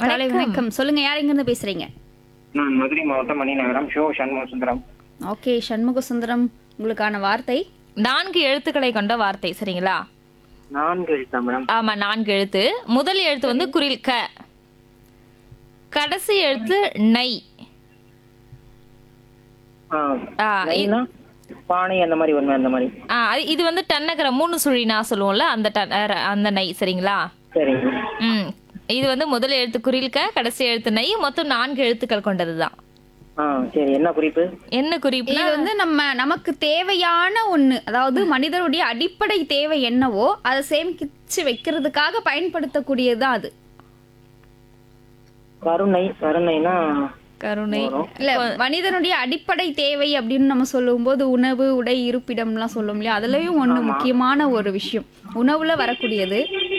காலை வணக்கம் சொல்லுங்க யார் எங்க இருந்து பேசுறீங்க நான் மதுரை மாவட்டம் மணிநகரம் ஷோ சண்முக சுந்தரம் ஓகே சண்முக சுந்தரம் உங்களுக்கான வார்த்தை நான்கு எழுத்துக்களை கொண்ட வார்த்தை சரிங்களா நான்கு எழுத்தா மேடம் ஆமா நான்கு எழுத்து முதல் எழுத்து வந்து குரில் க கடைசி எழுத்து நை ஆ, ஆ, நைனா? பானை அந்த மாதிரி ஒண்ணு அந்த மாதிரி ஆ, அது- இது வந்து டன்னகர மூணு சுழி நான் சொல்லுவோம்ல அந்த டன்- அர- அந்த நை சரிங்களா சரிங்க ம் இது வந்து முதல் எழுத்து குரில் க கடைசி எழுத்து நை மொத்தம் நான்கு எழுத்துக்கள் கொண்டதுதான் ஆ சரி என்ன குறிப்பு என்ன குறிப்பு இது வந்து நம்ம நமக்கு தேவையான ஒண்ணு அதாவது மனிதனுடைய அடிப்படை தேவை என்னவோ அதை சேமிச்சு வைக்கிறதுக்காக பயன்படுத்தக்கூடியதுதான் அது கருணை கருணைனா கருணை இல்ல மனிதனுடைய அடிப்படை தேவை அப்படின்னு நம்ம சொல்லும்போது உணவு உடை இருப்பிடம்லாம் சொல்லும் இல்லையா அதுலயும் ஒண்ணு முக்கியமான ஒரு விஷயம் உணவுல வரக்கூடியது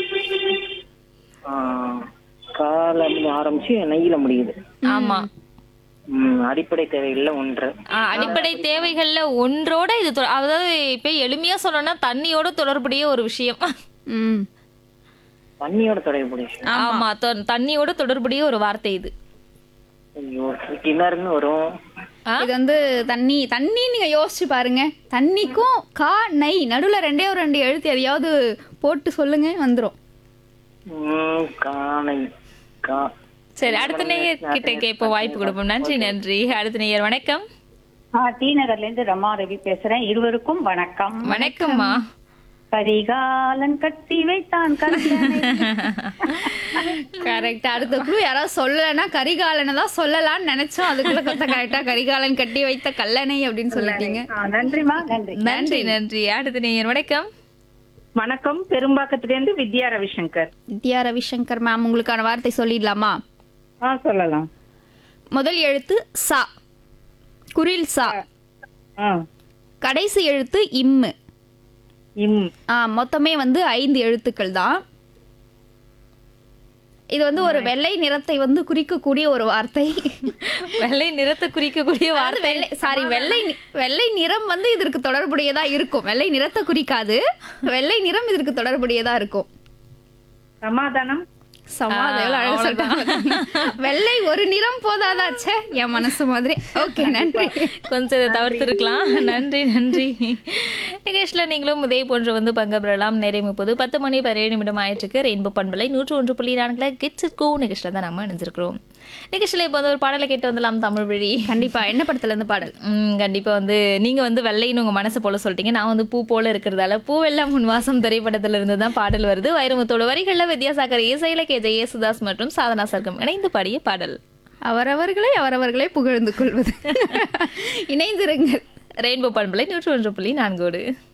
ஆ, கால இருந்து ஆரம்பிச்சு நெய்யில முடியுது ஆமா ம், அடிப்படை தேவைகள்ல ஒன்று ஆ, அடிப்படை தேவைகள்ல ஒன்றோட இது தொ- அதாவது இப்ப எளிமையா சொல்லணும்னா தண்ணியோட தொடர்புடைய ஒரு விஷயம் ம் தண்ணியோட தொடர்புடைய விஷயம். ஆமா தொ- தண்ணியோட தொடர்புடைய ஒரு வார்த்தை இது ஐயோ கிணறுன்னு வரும் ஆ? இது வந்து தண்ணி தண்ணி நீங்க யோசிச்சு பாருங்க தண்ணிக்கும் கா நை நடுவுல ரெண்டே ஒரு ரெண்டு எழுத்து எதையாவது போட்டு சொல்லுங்க வந்துரும் ம், காணை கா சரி அடுத்த நேயர் கிட்ட கேட்ப வாய்ப்பு கொடுப்போம் நன்றி நன்றி அடுத்த நேயர் வணக்கம் ஆ, டி நகர்ல இருந்து ரமா ரவி பேசுறேன் இருவருக்கும் வணக்கம் வணக்கம்மா கரிகாலன் கட்டி வைத்தான் கல்லணை. கரெக்ட் அடுத்த குழு யாராவது சொல்லலைன்னா கரிகாலனை தான் சொல்லலாம்னு நினைச்சோம் அதுக்குள்ள கொத்த கரெக்டா கரிகாலன் கட்டி வைத்த கல்லணை அப்படின்னு சொல்லிட்டீங்க ஆ, நன்றிமா நன்றி நன்றி நன்றி அடுத்த நேயர் வணக்கம் வணக்கம் பெரும்பாக்கத்துல இருந்து வித்யா ரவிசங்கர் வித்யா ரவிசங்கர் மேம் உங்களுக்கான வார்த்தை சொல்லிடலாமா ஆ சொல்லலாம் முதல் எழுத்து சா குரில் சா ஆ, கடைசி எழுத்து இம்மு இம் ஆ மொத்தமே வந்து ஐந்து எழுத்துக்கள் தான் இது வந்து ஒரு வெள்ளை நிறத்தை வந்து குறிக்கக்கூடிய ஒரு வார்த்தை வெள்ளை நிறத்தை குறிக்கக்கூடிய அதாவது வார்த்தை வெள்ளை சாரி வெள்ளை நி- வெள்ளை நிறம் வந்து இதற்கு தொடர்புடையதா இருக்கும் வெள்ளை நிறத்தை குறிக்காது வெள்ளை நிறம் இதற்கு தொடர்புடையதா இருக்கும் சமாதானம் சமாதானம் எவ்வளவு அழகா சொல்லிட்டாங்க. வெள்ளை ஒரு நிறம் போதாதாச்சே என் மனசு மாதிரி ஓகே நன்றி கொஞ்சம் இதை தவிர்த்திருக்கலாம் நன்றி நன்றி நிகழ்ச்சியில் நீங்களும் இதே போன்று வந்து பங்கு பெறலாம் நிறைய முப்பது பத்து மணி பதினேழு நிமிடம் ஆயிட்டுருக்கு ரெயின்போ பண்பலை நூற்று ஒன்று புள்ளி நான்குல கிட்ஸ் கோ நிகழ்ச்சியில் தான் நம்ம இணைஞ்சிருக்கிறோம் நிகழ்ச்சியில் இப்போ வந்து ஒரு பாடலை கேட்டு வந்துடலாம் தமிழ் வழி கண்டிப்பா என்ன படத்துல இருந்து பாடல் ம், கண்டிப்பா வந்து நீங்க வந்து வெள்ளைன்னு உங்க மனசு போல சொல்லிட்டீங்க நான் வந்து பூ போல இருக்கிறதால பூவெல்லாம் உன் வாசம் திரைப்படத்துல இருந்து தான் பாடல் வருது வைரமுத்தோட வரிகள்ல வித்யாசாகர் இசையில கே ஜெய யேசுதாஸ் மற்றும் சாதனா சர்க்கம் இணைந்து பாடிய பாடல் அவரவர்களை அவரவர்களே புகழ்ந்து கொள்வது இணைந்திருங்கள் ரெயின்போ பண்பலை நூற்று ஒன்று புள்ளி நான்கோடு